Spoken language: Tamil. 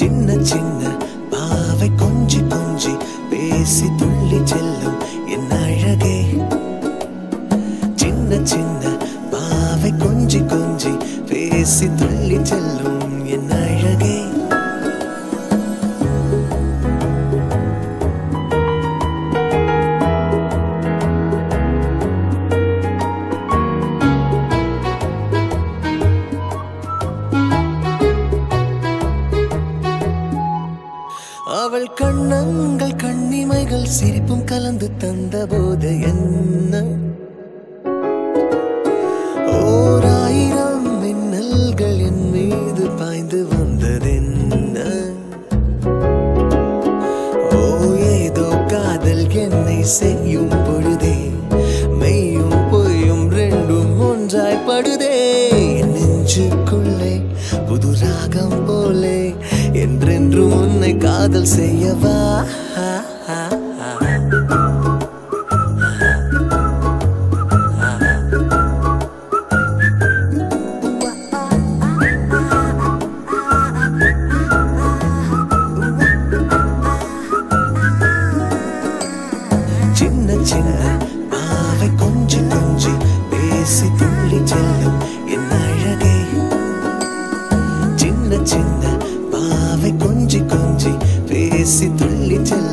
சின்ன சின்ன பாவை கொஞ்சி கொஞ்சி பேசி துள்ளி செல்லும் என் அழகே சின்ன சின்ன பாவை கொஞ்சி கொஞ்சி பேசி துள்ளி செல்லும் என் அழகே அவள் கண்ணங்கள் கண்ணிமைகள் சிரிப்பும் கலந்து தந்த போது என்ன ஓராயிரம் மின்னல்கள் என் மீது பாய்ந்து வந்ததென்ன ஓ ஏதோ காதல் என்னை செய்யும் பொழுதே மெய்யும் பொய்யும் ரெண்டும் ஒன்றாய் படுதே என் நெஞ்சுக்குள்ளே புது ராகம் போலே என்றென்றும் உன்னை காதல் செய்யவா சின்ன சின்ன பாவை கொஞ்சி கொஞ்சி பேசி துள்ளி செல்லும் என் அழகே சின்ன சின்ன பாவை கொஞ்சி கொஞ்சி பேசி துள்ளி செல்லும்